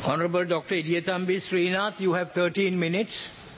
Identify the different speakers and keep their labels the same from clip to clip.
Speaker 1: Honorable Dr. Ilyatambi Srinath, you have 13 minutes.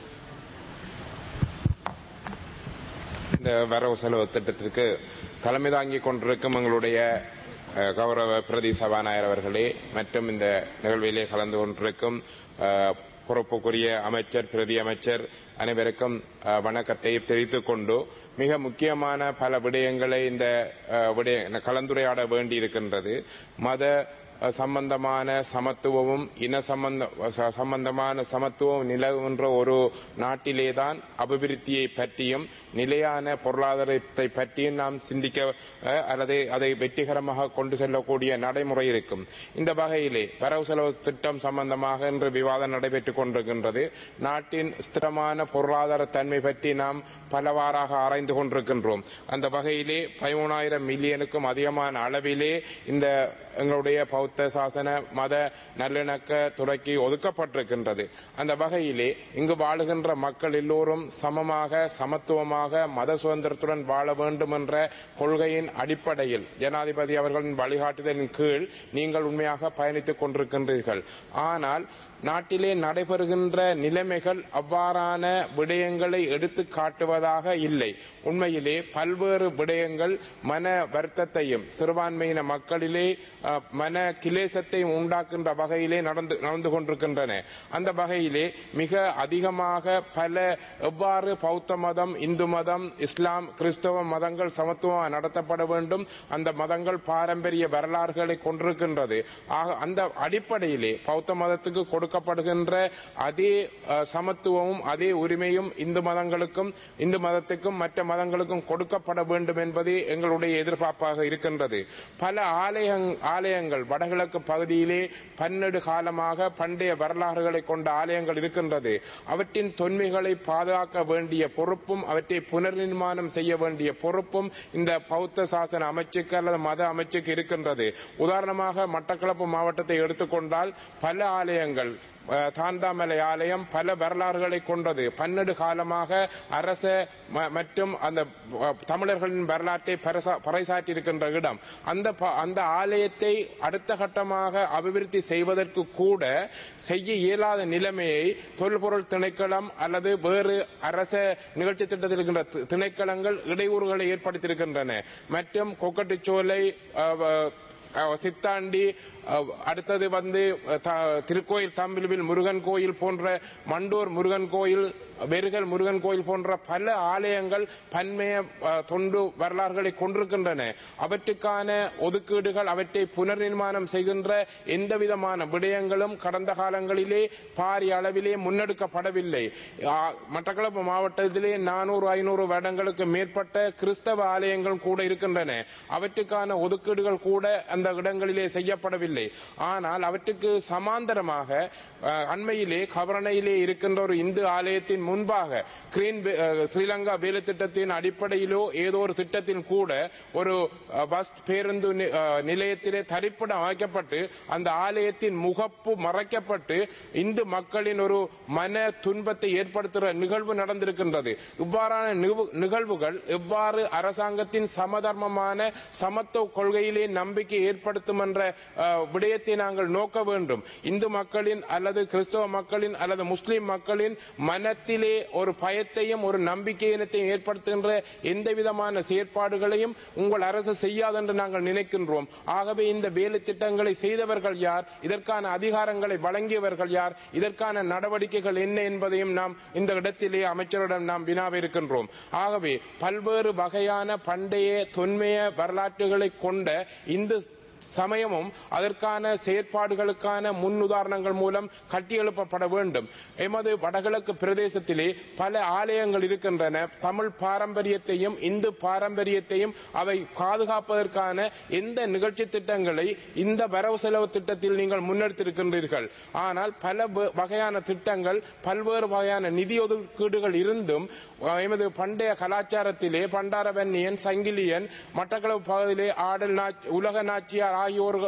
Speaker 2: இந்த வரவு செலவு திட்டத்திற்கு தலைமை தாங்கி கொண்டிருக்கும் எங்களுடைய அஹ், கௌரவ பிரதி சபாநாயகர் அவர்களே மற்றும் இந்த நிகழ்விலே கலந்து கொண்டிருக்கும் அஹ், பொறுப்புக்குரிய அமைச்சர் பிரதி அமைச்சர் அனைவருக்கும் அஹ், வணக்கத்தை தெரிவித்துக் கொண்டு மிக முக்கியமான பல விடயங்களை இந்த அஹ், விடய இந்த கலந்துரையாட வேண்டியிருக்கின்றது மத அஹ், சம்பந்தமான சமத்துவமும் இன சம்பந்த ச- சம்பந்தமான சமத்துவம் நிலவுகின்ற ஒரு நாட்டிலேதான் அபிவிருத்தியை பற்றியும் நிலையான பொருளாதாரத்தை பற்றியும் நாம் சிந்திக்க அஹ், அல்லது அதை வெற்றிகரமாக கொண்டு செல்லக்கூடிய நடைமுறை இருக்கும் இந்த வகையிலே வரவு செலவு திட்டம் சம்பந்தமாக இன்று விவாதம் நடைபெற்றுக் கொண்டிருக்கின்றது நாட்டின் ஸ்திரமான பொருளாதார தன்மை பற்றி நாம் பலவாறாக ஆராய்ந்து கொண்டிருக்கின்றோம் அந்த வகையிலே பதிமூணாயிரம் மில்லியனுக்கும் அதிகமான அளவிலே இந்த எங்களுடைய பௌத்த சாசன மத நல்லிணக்க துறைக்கு ஒதுக்கப்பட்டிருக்கின்றது அந்த வகையிலே இங்கு வாழுகின்ற மக்கள் எல்லோரும் சமமாக சமத்துவமாக மத சுதந்திரத்துடன் வாழ வேண்டும் என்ற கொள்கையின் அடிப்படையில் ஜனாதிபதி அவர்களின் வழிகாட்டுதலின் கீழ் நீங்கள் உண்மையாக பயணித்துக் கொண்டிருக்கின்றீர்கள் ஆனால் நாட்டிலே நடைபெறுகின்ற நிலைமைகள் அவ்வாறான விடயங்களை எடுத்து காட்டுவதாக இல்லை உண்மையிலே பல்வேறு விடயங்கள் மன வருத்தத்தையும் சிறுபான்மையின மக்களிலே அஹ், மன கிலேசத்தையும் உண்டாக்குகின்ற வகையிலே நடந்து நடந்து கொண்டிருக்கின்றன அந்த வகையிலே மிக அதிகமாக பல எவ்வாறு பௌத்த மதம் இந்து மதம் இஸ்லாம் கிறிஸ்தவ மதங்கள் சமத்துவம் நடத்தப்பட வேண்டும் அந்த மதங்கள் பாரம்பரிய வரலாறுகளை கொண்டிருக்கின்றது ஆக அந்த அடிப்படையிலே பௌத்த மதத்துக்கு கொடுக்கப்படுகின்ற அதே அஹ், சமத்துவமும் அதே உரிமையும் இந்து மதங்களுக்கும் இந்து மதத்துக்கும் மற்ற மதங்களுக்கும் கொடுக்கப்பட வேண்டும் என்பதே எங்களுடைய எதிர்பார்ப்பாக இருக்கின்றது பல ஆலயங் ஆலயங்கள் வடகிழக்கு பகுதியிலே பன்னெடு காலமாக பண்டைய வரலாறுகளை கொண்ட ஆலயங்கள் இருக்கின்றது அவற்றின் தொன்மைகளை பாதுகாக்க வேண்டிய பொறுப்பும் அவற்றை புனர்நிர்மாணம் செய்ய வேண்டிய பொறுப்பும் இந்த பௌத்த சாசன அமைச்சுக்கு அல்லது மத அமைச்சுக்கு இருக்கின்றது உதாரணமாக மட்டக்களப்பு மாவட்டத்தை எடுத்துக்கொண்டால் பல ஆலயங்கள் அஹ், தாந்தாமலை ஆலயம் பல வரலாறுகளை கொண்டது பன்னெடு காலமாக அரச ம- மற்றும் அந்த அஹ், தமிழர்களின் வரலாற்றை பரசா- பறைசாற்றியிருக்கின்ற இடம் அந்த ப- அந்த ஆலயத்தை அடுத்த கட்டமாக அபிவிருத்தி செய்வதற்கு கூட செய்ய இயலாத நிலைமையை தொல்பொருள் திணைக்களம் அல்லது வேறு அரச நிகழ்ச்சி திட்டத்தில் இருக்கின்ற தி- திணைக்களங்கள் இடையூறுகளை ஏற்படுத்தியிருக்கின்றன மற்றும் கொக்கட்டிச்சோலை அஹ், அஹ், சித்தாண்டி அஹ், அடுத்தது வந்து அஹ், த- திருக்கோயில் தம்பிலுவில் முருகன் கோயில் போன்ற மண்டூர் முருகன் கோயில் வெறுகல் முருகன் கோயில் போன்ற பல ஆலயங்கள் பன்மைய அஹ், தொண்டு வரலாறுகளை கொண்டிருக்கின்றன அவற்றுக்கான ஒதுக்கீடுகள் அவற்றை புனர்நிர்மாணம் செய்கின்ற எந்த விதமான விடயங்களும் கடந்த காலங்களிலே பாரிய அளவிலே முன்னெடுக்கப்படவில்லை ஆ, மட்டக்களப்பு மாவட்டத்திலே நானூறு ஐநூறு வருடங்களுக்கு மேற்பட்ட கிறிஸ்தவ ஆலயங்கள் கூட இருக்கின்றன அவற்றுக்கான ஒதுக்கீடுகள் கூட அந்த இடங்களிலே செய்யப்படவில்லை ஆனால் அவற்றுக்கு சமாந்தரமாக அஹ், அண்மையிலே கவரணையிலே இருக்கின்ற ஒரு இந்து ஆலயத்தின் முன்பாக கிரீன் வே- அஹ், ஸ்ரீலங்கா வேலை திட்டத்தின் அடிப்படையிலோ ஏதோ ஒரு திட்டத்தில் கூட ஒரு அஹ், பஸ் பேருந்து நி- அஹ், நிலையத்திலே தரிப்பிடம் அமைக்கப்பட்டு அந்த ஆலயத்தின் முகப்பு மறைக்கப்பட்டு இந்து மக்களின் ஒரு மன துன்பத்தை ஏற்படுத்துகிற நிகழ்வு நடந்திருக்கின்றது இவ்வாறான நிகழ்வு- நிகழ்வுகள் எவ்வாறு அரசாங்கத்தின் சமதர்மமான சமத்துவ கொள்கையிலே நம்பிக்கை ஏற்படுத்தும் என்ற அஹ், விடயத்தை நாங்கள் நோக்க வேண்டும் இந்து மக்களின் அல்லது கிறிஸ்தவ மக்களின் அல்லது முஸ்லிம் மக்களின் மனத்திலே ஒரு பயத்தையும் ஒரு நம்பிக்கையினத்தையும் ஏற்படுத்துகின்ற எந்த விதமான செயற்பாடுகளையும் உங்கள் அரசு செய்யாது என்று நாங்கள் நினைக்கின்றோம் ஆகவே இந்த வேலை திட்டங்களை செய்தவர்கள் யார் இதற்கான அதிகாரங்களை வழங்கியவர்கள் யார் இதற்கான நடவடிக்கைகள் என்ன என்பதையும் நாம் இந்த இடத்திலே அமைச்சரிடம் நாம் வினாவ இருக்கின்றோம் ஆகவே பல்வேறு வகையான பண்டைய தொன்மைய வரலாற்றுகளை கொண்ட இந்து சமயமும் அதற்கான செயற்பாடுகளுக்கான முன்னுதாரணங்கள் மூலம் கட்டியெழுப்பப்பட வேண்டும் எமது வடகிழக்கு பிரதேசத்திலே பல ஆலயங்கள் இருக்கின்றன தமிழ் பாரம்பரியத்தையும் இந்து பாரம்பரியத்தையும் அவை பாதுகாப்பதற்கான எந்த நிகழ்ச்சி திட்டங்களை இந்த வரவு செலவு திட்டத்தில் நீங்கள் முன்னெடுத்திருக்கின்றீர்கள் ஆனால் பல வ- வகையான திட்டங்கள் பல்வேறு வகையான நிதி ஒதுக்கீடுகள் இருந்தும் அஹ், எமது பண்டைய கலாச்சாரத்திலே பண்டாரவன்னியன் சங்கிலியன் மட்டக்களப்பு பகுதியிலே ஆடல் நாச் உலக நாச்சியார் ஆகியோர்கள்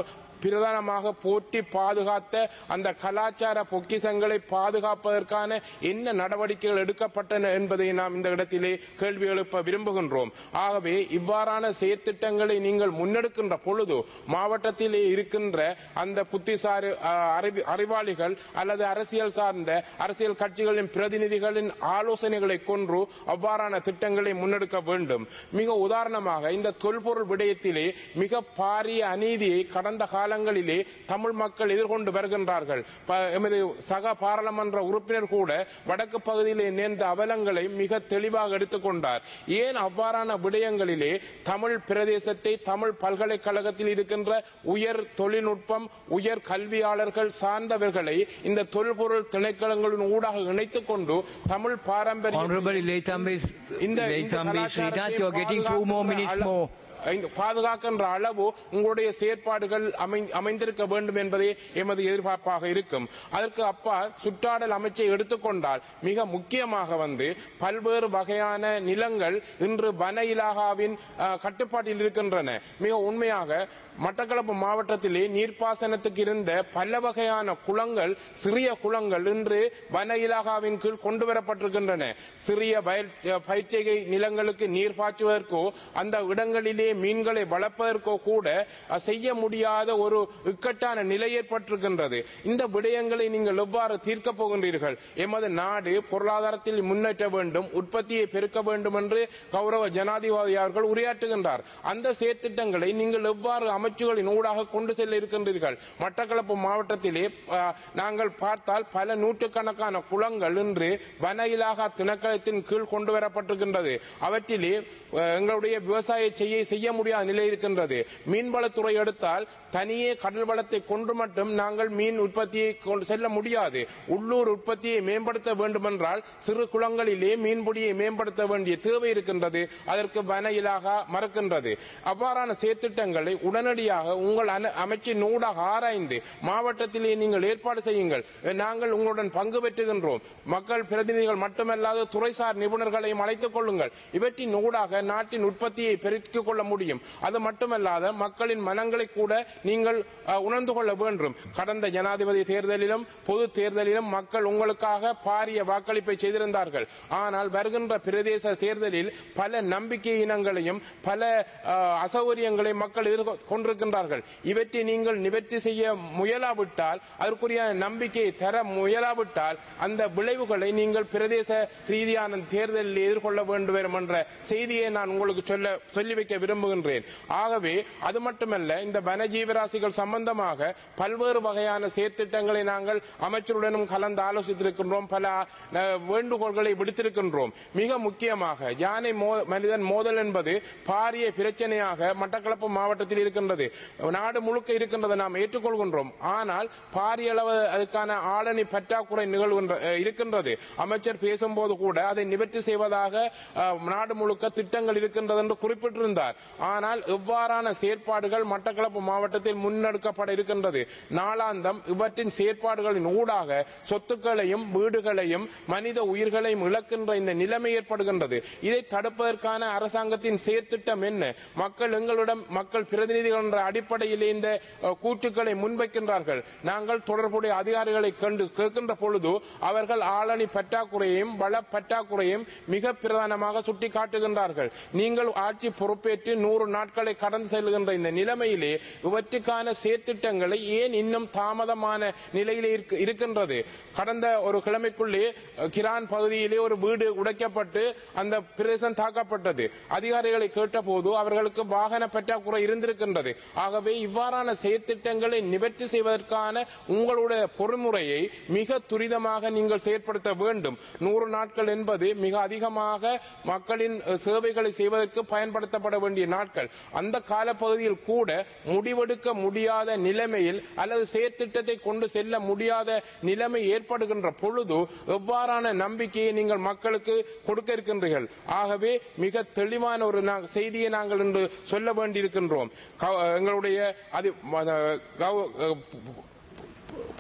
Speaker 2: பிரதானமாக போற்றி பாதுகாத்த அந்த கலாச்சார பொக்கிசங்களை பாதுகாப்பதற்கான என்ன நடவடிக்கைகள் எடுக்கப்பட்டன என்பதை நாம் இந்த இடத்திலே கேள்வி எழுப்ப விரும்புகின்றோம் ஆகவே இவ்வாறான செயற்திட்டங்களை நீங்கள் முன்னெடுக்கின்ற பொழுது மாவட்டத்திலே இருக்கின்ற அந்த புத்திசாரி அஹ், அறிவி- அறிவாளிகள் அல்லது அரசியல் சார்ந்த அரசியல் கட்சிகளின் பிரதிநிதிகளின் ஆலோசனைகளை கொன்று அவ்வாறான திட்டங்களை முன்னெடுக்க வேண்டும் மிக உதாரணமாக இந்த தொல்பொருள் விடயத்திலே மிக பாரிய அநீதியை கடந்த காலங்களிலே தமிழ் மக்கள் எதிர்கொண்டு வருகின்றார்கள் ப- எமது சக பாராளுமன்ற உறுப்பினர் கூட வடக்கு பகுதியிலே நேர்ந்த அவலங்களை மிக தெளிவாக எடுத்துக்கொண்டார் ஏன் அவ்வாறான விடயங்களிலே தமிழ் பிரதேசத்தை தமிழ் பல்கலைக்கழகத்தில் இருக்கின்ற உயர் தொழில்நுட்பம் உயர் கல்வியாளர்கள் சார்ந்தவர்களை இந்த தொல்பொருள் திணைக்களங்களின் ஊடாக இணைத்துக் கொண்டு தமிழ் பாரம்பரிய
Speaker 1: Honorable Leitambi,
Speaker 2: இந்த
Speaker 1: Leitambi Srinath, you are getting two more minutes more.
Speaker 2: இந்த பாதுகாக்கின்ற அளவு உங்களுடைய செயற்பாடுகள் அமை- அமைந்திருக்க வேண்டும் என்பதே எமது எதிர்பார்ப்பாக இருக்கும் அதற்கு அப்பா சுற்றாடல் அமைச்சை எடுத்துக்கொண்டால் மிக முக்கியமாக வந்து பல்வேறு வகையான நிலங்கள் இன்று வன இலாகாவின் அஹ், கட்டுப்பாட்டில் இருக்கின்றன மிக உண்மையாக மட்டக்களப்பு மாவட்டத்திலே நீர்ப்பாசனத்துக்கு இருந்த பல வகையான குளங்கள் சிறிய குளங்கள் இன்று வன இலாகாவின் கீழ் கொண்டு வரப்பட்டிருக்கின்றன சிறிய வயல் அஹ், பயிற்சிகை நிலங்களுக்கு நீர் பாய்ச்சுவதற்கோ அந்த இடங்களிலே மீன்களை வளர்ப்பதற்கோ கூட அஹ், செய்ய முடியாத ஒரு இக்கட்டான நிலை ஏற்பட்டிருக்கின்றது இந்த விடயங்களை நீங்கள் எவ்வாறு தீர்க்கப் போகின்றீர்கள் எமது நாடு பொருளாதாரத்தில் முன்னேற்ற வேண்டும் உற்பத்தியை பெருக்க வேண்டும் என்று கௌரவ ஜனாதிபதி அவர்கள் உரையாற்றுகின்றார் அந்த செயற்திட்டங்களை நீங்கள் எவ்வாறு அமைச்சுகளின் ஊடாக கொண்டு செல்ல இருக்கின்றீர்கள் மட்டக்களப்பு மாவட்டத்திலே அஹ், நாங்கள் பார்த்தால் பல நூற்றுக்கணக்கான குளங்கள் இன்று வன இலாகா திணைக்களத்தின் கீழ் கொண்டு வரப்பட்டிருக்கின்றது அவற்றிலே அஹ், எங்களுடைய விவசாய செய்ய செய்ய முடியாத நிலை இருக்கின்றது மீன்வளத்துறை எடுத்தால் தனியே கடல் வளத்தை கொண்டு மட்டும் நாங்கள் மீன் உற்பத்தியை கொண்டு செல்ல முடியாது உள்ளூர் உற்பத்தியை மேம்படுத்த வேண்டுமென்றால் சிறு குளங்களிலே மீன்பிடியை மேம்படுத்த வேண்டிய தேவை இருக்கின்றது அதற்கு வன இலாகா மறக்கின்றது அவ்வாறான செயற்திட்டங்களை உடனடியாக உங்கள் அன- அமைச்சின் ஊடாக ஆராய்ந்து மாவட்டத்திலே நீங்கள் ஏற்பாடு செய்யுங்கள் நாங்கள் உங்களுடன் பங்கு பெற்றுகின்றோம் மக்கள் பிரதிநிதிகள் மட்டுமல்லாத துறைசார் நிபுணர்களையும் அழைத்துக் கொள்ளுங்கள் இவற்றின் ஊடாக நாட்டின் உற்பத்தியை பெருக்கிக் கொள்ள முடியும் அது மட்டுமல்லாத மக்களின் மனங்களை கூட நீங்கள் அஹ், உணர்ந்து கொள்ள வேண்டும் கடந்த ஜனாதிபதி தேர்தலிலும் பொது தேர்தலிலும் மக்கள் உங்களுக்காக பாரிய வாக்களிப்பை செய்திருந்தார்கள் ஆனால் வருகின்ற பிரதேச தேர்தலில் பல நம்பிக்கை இனங்களையும் பல அஹ், அசௌகரியங்களையும் மக்கள் எதிர்கொண்டிருக்கின்றார்கள் இவற்றை நீங்கள் நிவர்த்தி செய்ய முயலாவிட்டால் அதற்குரிய நம்பிக்கையை தர முயலாவிட்டால் அந்த விளைவுகளை நீங்கள் பிரதேச ரீதியான தேர்தலில் எதிர்கொள்ள வேண்டும் என்ற செய்தியை நான் உங்களுக்கு சொல்ல சொல்லி வைக்க விரும்புகின்றேன் ஆகவே அது மட்டுமல்ல இந்த வனஜீவராசிகள் சம்பந்தமாக பல்வேறு வகையான செயற்திட்டங்களை நாங்கள் அமைச்சருடனும் கலந்து ஆலோசித்திருக்கின்றோம் பல அஹ், வேண்டுகோள்களை விடுத்திருக்கின்றோம் மிக முக்கியமாக யானை மோ- மனிதன் மோதல் என்பது பாரிய பிரச்சனையாக மட்டக்களப்பு மாவட்டத்தில் இருக்கின்றது நாடு முழுக்க இருக்கின்றதை நாம் ஏற்றுக்கொள்கின்றோம் ஆனால் பாரிய அளவு அதுக்கான ஆளணி பற்றாக்குறை நிகழ்கின்ற அஹ், இருக்கின்றது அமைச்சர் பேசும்போது கூட அதை நிவர்த்தி செய்வதாக அஹ், நாடு முழுக்க திட்டங்கள் இருக்கின்றது என்று குறிப்பிட்டிருந்தார் ஆனால் எவ்வாறான செயற்பாடுகள் மட்டக்களப்பு மாவட்டத்தில் முன்னெடுக்கப்பட இருக்கின்றது நாளாந்தம் இவற்றின் செயற்பாடுகளின் ஊடாக சொத்துக்களையும் வீடுகளையும் மனித உயிர்களையும் இழக்கின்ற இந்த நிலைமை ஏற்படுகின்றது இதை தடுப்பதற்கான அரசாங்கத்தின் செயற்திட்டம் என்ன மக்கள் எங்களிடம் மக்கள் பிரதிநிதிகள் என்ற அடிப்படையில் இந்த அஹ், கூற்றுக்களை முன்வைக்கின்றார்கள் நாங்கள் தொடர்புடைய அதிகாரிகளை கண்டு கேட்கின்ற பொழுது அவர்கள் ஆளணி பற்றாக்குறையையும் வள பற்றாக்குறையும் மிக பிரதானமாக சுட்டிக்காட்டுகின்றார்கள் நீங்கள் ஆட்சி பொறுப்பேற்று நூறு நாட்களை கடந்து செல்கின்ற இந்த நிலைமையிலே இவற்றுக்கான செயற்திட்டங்களை ஏன் இன்னும் தாமதமான நிலையிலே இருக்க- இருக்கின்றது கடந்த ஒரு கிழமைக்குள்ளே அஹ், கிரான் பகுதியிலே ஒரு வீடு உடைக்கப்பட்டு அந்த பிரதேசம் தாக்கப்பட்டது அதிகாரிகளை கேட்டபோது அவர்களுக்கு வாகன பற்றாக்குறை இருந்திருக்கின்றது ஆகவே இவ்வாறான செயற்திட்டங்களை நிவர்த்தி செய்வதற்கான உங்களுடைய பொறுமுறையை மிக துரிதமாக நீங்கள் செயற்படுத்த வேண்டும் நூறு நாட்கள் என்பது மிக அதிகமாக மக்களின் அஹ், சேவைகளை செய்வதற்கு பயன்படுத்தப்பட வேண்டிய நாட்கள் அந்த காலப்பகுதியில் கூட முடிவெடுக்க முடியாத நிலைமையில் அல்லது செயற்திட்டத்தை கொண்டு செல்ல முடியாத நிலைமை ஏற்படுகின்ற பொழுது எவ்வாறான நம்பிக்கையை நீங்கள் மக்களுக்கு கொடுக்க இருக்கின்றீர்கள் ஆகவே மிக தெளிவான ஒரு நா- செய்தியை நாங்கள் இன்று சொல்ல வேண்டியிருக்கின்றோம் க- எங்களுடைய அது ம- கௌ-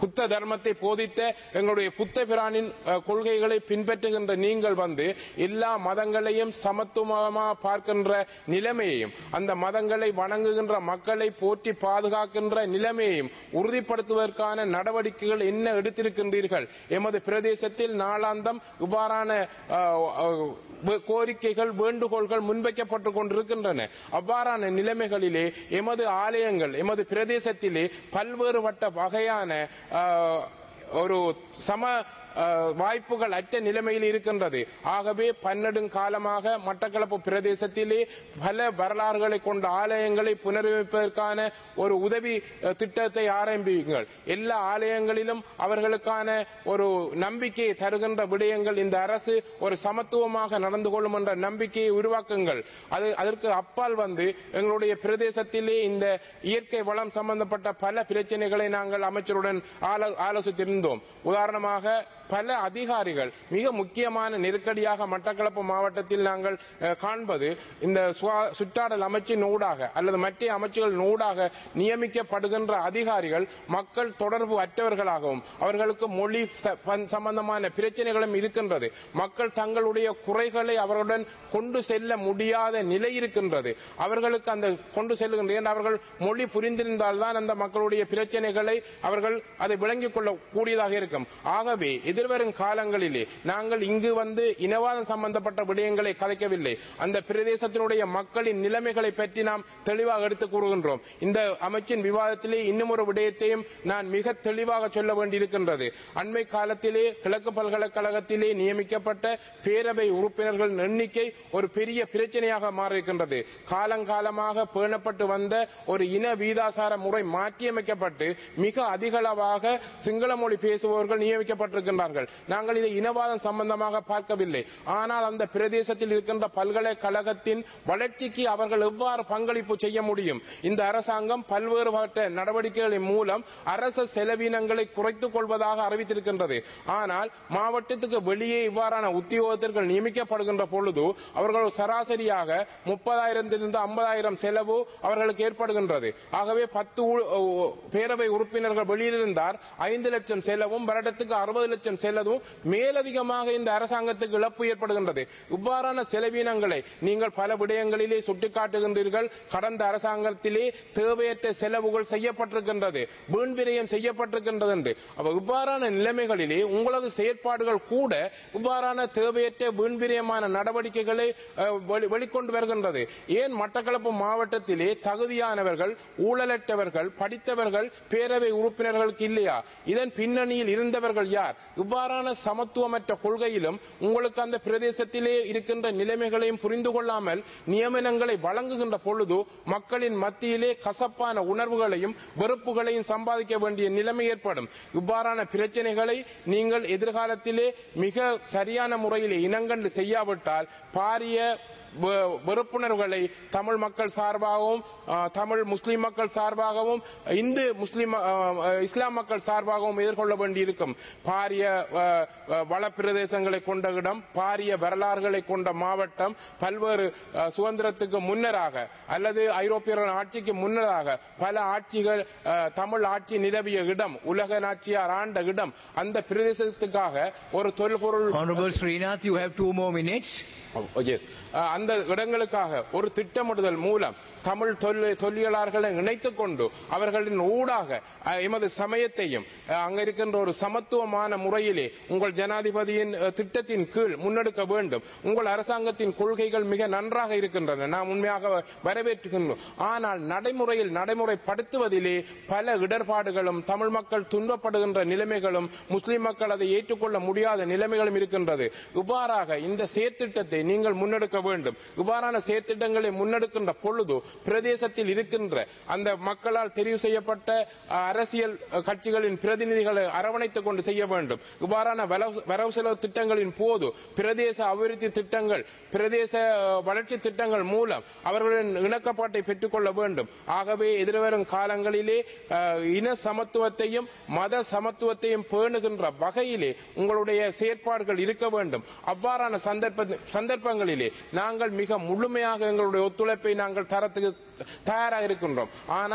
Speaker 2: புத்த தர்மத்தை போதித்த எங்களுடைய புத்த பிரானின் அஹ், கொள்கைகளை பின்பற்றுகின்ற நீங்கள் வந்து எல்லா மதங்களையும் சமத்துவமாக பார்க்கின்ற நிலைமையையும் அந்த மதங்களை வணங்குகின்ற மக்களை போற்றி பாதுகாக்கின்ற நிலைமையையும் உறுதிப்படுத்துவதற்கான நடவடிக்கைகள் என்ன எடுத்திருக்கின்றீர்கள் எமது பிரதேசத்தில் நாளாந்தம் இவ்வாறான அஹ், அஹ், வே- கோரிக்கைகள் வேண்டுகோள்கள் முன்வைக்கப்பட்டுக் கொண்டிருக்கின்றன அவ்வாறான நிலைமைகளிலே எமது ஆலயங்கள் எமது பிரதேசத்திலே பல்வேறுபட்ட வகையான அஹ், ஒரு சம அஹ், வாய்ப்புகள் அற்ற நிலைமையில் இருக்கின்றது ஆகவே பன்னெடுங்காலமாக மட்டக்களப்பு பிரதேசத்திலே பல வரலாறுகளை கொண்ட ஆலயங்களை புனரமைப்பதற்கான ஒரு உதவி அஹ், திட்டத்தை ஆரம்பியுங்கள் எல்லா ஆலயங்களிலும் அவர்களுக்கான ஒரு நம்பிக்கையை தருகின்ற விடயங்கள் இந்த அரசு ஒரு சமத்துவமாக நடந்து கொள்ளும் என்ற நம்பிக்கையை உருவாக்குங்கள் அது அதற்கு அப்பால் வந்து எங்களுடைய பிரதேசத்திலே இந்த இயற்கை வளம் சம்பந்தப்பட்ட பல பிரச்சனைகளை நாங்கள் அமைச்சருடன் ஆலோ- ஆலோசித்திருந்தோம் உதாரணமாக பல அதிகாரிகள் மிக முக்கியமான நெருக்கடியாக மட்டக்களப்பு மாவட்டத்தில் நாங்கள் அஹ், காண்பது இந்த சுவா- சுற்றாடல் அமைச்சின் ஊடாக அல்லது மற்ற அமைச்சுகள் ஊடாக நியமிக்கப்படுகின்ற அதிகாரிகள் மக்கள் தொடர்பு அற்றவர்களாகவும் அவர்களுக்கு மொழி ச- பன்- சம்பந்தமான பிரச்சனைகளும் இருக்கின்றது மக்கள் தங்களுடைய குறைகளை அவர்களுடன் கொண்டு செல்ல முடியாத நிலை இருக்கின்றது அவர்களுக்கு அந்த கொண்டு செல்லுகின்ற ஏன் அவர்கள் மொழி புரிந்திருந்தால்தான் அந்த மக்களுடைய பிரச்சனைகளை அவர்கள் அதை விளங்கிக் கொள்ள கூடியதாக இருக்கும் ஆகவே எதிர்வரும் காலங்களிலே நாங்கள் இங்கு வந்து இனவாதம் சம்பந்தப்பட்ட விடயங்களை கதைக்கவில்லை அந்த பிரதேசத்தினுடைய மக்களின் நிலைமைகளை பற்றி நாம் தெளிவாக எடுத்துக் கூறுகின்றோம் இந்த அமைச்சின் விவாதத்திலே இன்னும் ஒரு விடயத்தையும் நான் மிக தெளிவாக சொல்ல வேண்டியிருக்கின்றது அண்மை காலத்திலே கிழக்கு பல்கலைக்கழகத்திலே நியமிக்கப்பட்ட பேரவை உறுப்பினர்கள் எண்ணிக்கை ஒரு பெரிய பிரச்சனையாக மாறியிருக்கின்றது காலங்காலமாக பேணப்பட்டு வந்த ஒரு இன வீதாசார முறை மாற்றியமைக்கப்பட்டு மிக அதிகளவாக சிங்கள மொழி பேசுபவர்கள் நியமிக்கப்பட்டிருக்கின்றார்கள் நாங்கள் இதை இனவாதம் சம்பந்தமாக பார்க்கவில்லை ஆனால் அந்த பிரதேசத்தில் இருக்கின்ற பல்கலைக்கழகத்தின் வளர்ச்சிக்கு அவர்கள் எவ்வாறு பங்களிப்பு செய்ய முடியும் இந்த அரசாங்கம் பல்வேறுபட்ட நடவடிக்கைகளின் மூலம் அரச செலவினங்களை குறைத்துக் கொள்வதாக அறிவித்திருக்கின்றது ஆனால் மாவட்டத்துக்கு வெளியே இவ்வாறான உத்தியோகத்தர்கள் நியமிக்கப்படுகின்ற பொழுது அவர்கள் சராசரியாக முப்பதாயிரத்திலிருந்து ஐம்பதாயிரம் செலவு அவர்களுக்கு ஏற்படுகின்றது ஆகவே பத்து ஊ- ஓ- பேரவை உறுப்பினர்கள் வெளியில் இருந்தார் ஐந்து லட்சம் செலவும் வருடத்துக்கு அறுபது லட்சம் செலவும் மேலதிகமாக இந்த அரசாங்கத்துக்கு இழப்பு ஏற்படுகின்றது இவ்வாறான செலவினங்களை நீங்கள் பல விடயங்களிலே சுட்டிக்காட்டுகின்றீர்கள் கடந்த அரசாங்கத்திலே தேவையற்ற செலவுகள் செய்யப்பட்டிருக்கின்றது வீண் விரயம் செய்யப்பட்டிருக்கின்றது என்று அப்ப இவ்வாறான நிலைமைகளிலே உங்களது செயற்பாடுகள் கூட இவ்வாறான தேவையற்ற வீண் விரயமான நடவடிக்கைகளை அஹ், வெளி- வெளிக்கொண்டு வருகின்றது ஏன் மட்டக்களப்பு மாவட்டத்திலே தகுதியானவர்கள் ஊழலற்றவர்கள் படித்தவர்கள் பேரவை உறுப்பினர்களுக்கு இல்லையா இதன் பின்னணியில் இருந்தவர்கள் யார் இவ்வாறான சமத்துவமற்ற கொள்கையிலும் உங்களுக்கு அந்த பிரதேசத்திலே இருக்கின்ற நிலைமைகளையும் புரிந்து கொள்ளாமல் நியமனங்களை வழங்குகின்ற பொழுது மக்களின் மத்தியிலே கசப்பான உணர்வுகளையும் வெறுப்புகளையும் சம்பாதிக்க வேண்டிய நிலைமை ஏற்படும் இவ்வாறான பிரச்சனைகளை நீங்கள் எதிர்காலத்திலே மிக சரியான முறையில் இனங்கண்டு செய்யாவிட்டால் பாரிய வெ- வெறுப்புணர்வுகளை தமிழ் மக்கள் சார்பாகவும் ஆ, தமிழ் முஸ்லிம் மக்கள் சார்பாகவும் இந்து முஸ்லிம் ஆ, ஆ, இஸ்லாம் மக்கள் சார்பாகவும் எதிர்கொள்ள வேண்டியிருக்கும் பாரிய ஆ, ஆ, வளப்பிரதேசங்களை கொண்ட இடம் பாரிய வரலாறுகளை கொண்ட மாவட்டம் பல்வேறு ஆ, சுதந்திரத்துக்கு முன்னராக அல்லது ஐரோப்பியர்கள் ஆட்சிக்கு முன்னதாக பல ஆட்சிகள் ஆ, தமிழ் ஆட்சி நிலவிய இடம் உலக நாச்சியார் ஆண்ட இடம் அந்த பிரதேசத்துக்காக ஒரு தொல்பொருள்
Speaker 1: Honorable Srinath, you have two more minutes.
Speaker 2: Yes அந்த இடங்களுக்காக ஒரு திட்டமிடுதல் மூலம் தமிழ் தொல்லை தொல்லியலாளர்களை இணைத்துக் கொண்டு அவர்களின் ஊடாக அஹ், எமது சமயத்தையும் அஹ், அங்க இருக்கின்ற ஒரு சமத்துவமான முறையிலே உங்கள் ஜனாதிபதியின் அஹ், திட்டத்தின் கீழ் முன்னெடுக்க வேண்டும் உங்கள் அரசாங்கத்தின் கொள்கைகள் மிக நன்றாக இருக்கின்றன நாம் உண்மையாக வரவேற்றுகின்றோம் ஆனால் நடைமுறையில் நடைமுறைப்படுத்துவதிலே பல இடர்பாடுகளும் தமிழ் மக்கள் துன்பப்படுகின்ற நிலைமைகளும் முஸ்லிம் மக்கள் அதை ஏற்றுக்கொள்ள முடியாத நிலைமைகளும் இருக்கின்றது இவ்வாறாக இந்த செயற்திட்டத்தை நீங்கள் முன்னெடுக்க வேண்டும் இவ்வாறான செயற்திட்டங்களை முன்னெடுக்கின்ற பொழுது பிரதேசத்தில் இருக்கின்ற அந்த மக்களால் தெரிவு செய்யப்பட்ட அஹ், அரசியல் அஹ், கட்சிகளின் பிரதிநிதிகளை அரவணைத்துக் கொண்டு செய்ய வேண்டும் இவ்வாறான வரவு- வரவு செலவு திட்டங்களின் போது பிரதேச அபிவிருத்தி திட்டங்கள் பிரதேச அஹ், வளர்ச்சி திட்டங்கள் மூலம் அவர்களின் இணக்கப்பாட்டை பெற்றுக்கொள்ள வேண்டும் ஆகவே எதிர்வரும் காலங்களிலே அஹ், இன சமத்துவத்தையும் மத சமத்துவத்தையும் பேணுகின்ற வகையிலே உங்களுடைய செயற்பாடுகள் இருக்க வேண்டும் அவ்வாறான சந்தர்ப்ப சந்தர்ப்பங்களிலே நாங்கள் மிக முழுமையாக எங்களுடைய ஒத்துழைப்பை நாங்கள் தரத்துக்கு தயாராக இருக்கின்றோம் ஆனால்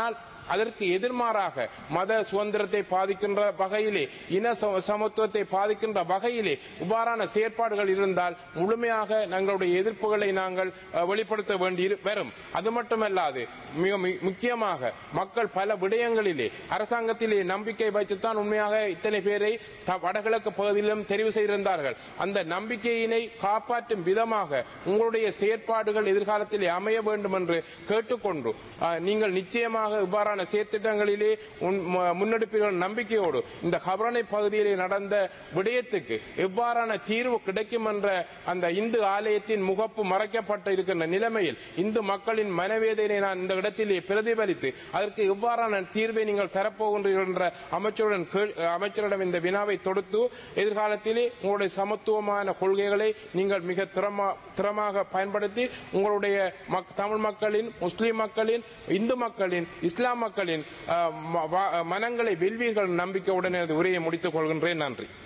Speaker 2: அதற்கு எதிர்மாறாக மத சுதந்திரத்தை பாதிக்கின்ற வகையிலே இன சம- சமத்துவத்தை பாதிக்கின்ற வகையிலே இவ்வாறான செயற்பாடுகள் இருந்தால் முழுமையாக எங்களுடைய எதிர்ப்புகளை நாங்கள் அஹ், வெளிப்படுத்த வேண்டி இரு- வரும் அது மட்டுமல்லாது மிக மி- முக்கியமாக மக்கள் பல விடயங்களிலே அரசாங்கத்திலே நம்பிக்கை வைத்துத்தான் உண்மையாக இத்தனை பேரை த- வடகிழக்கு பகுதியிலும் தெரிவு செய்திருந்தார்கள் அந்த நம்பிக்கையினை காப்பாற்றும் விதமாக உங்களுடைய செயற்பாடுகள் எதிர்காலத்திலே அமைய வேண்டும் என்று கேட்டுக்கொண்டு அஹ், நீங்கள் நிச்சயமாக இவ்வாறான செயற்திட்டங்களிலே உன்- ம- முன்னெடுப்பீர்கள் நம்பிக்கையோடு இந்த ஹபரணை பகுதியிலே நடந்த விடயத்துக்கு எவ்வாறான தீர்வு கிடைக்கும் என்ற அந்த இந்து ஆலயத்தின் முகப்பு மறைக்கப்பட்டு இருக்கின்ற நிலைமையில் இந்து மக்களின் மனவேதனை நான் இந்த இடத்திலே பிரதிபலித்து அதற்கு எவ்வாறான தீர்வை நீங்கள் தரப்போகின்றீர்கள் என்ற அமைச்சருடன் கேள்- அமைச்சரிடம் இந்த வினாவை தொடுத்து எதிர்காலத்திலே உங்களுடைய சமத்துவமான கொள்கைகளை நீங்கள் மிக திறமா- திறமாக பயன்படுத்தி உங்களுடைய மக்- தமிழ் மக்களின் முஸ்லிம் மக்களின் இந்து மக்களின் இஸ்லாம் மக்களின் அஹ், ம- வா- மனங்களை வெல்வீர்கள் நம்பிக்கையுடன் எனது உரையை முடித்துக் கொள்கின்றேன் நன்றி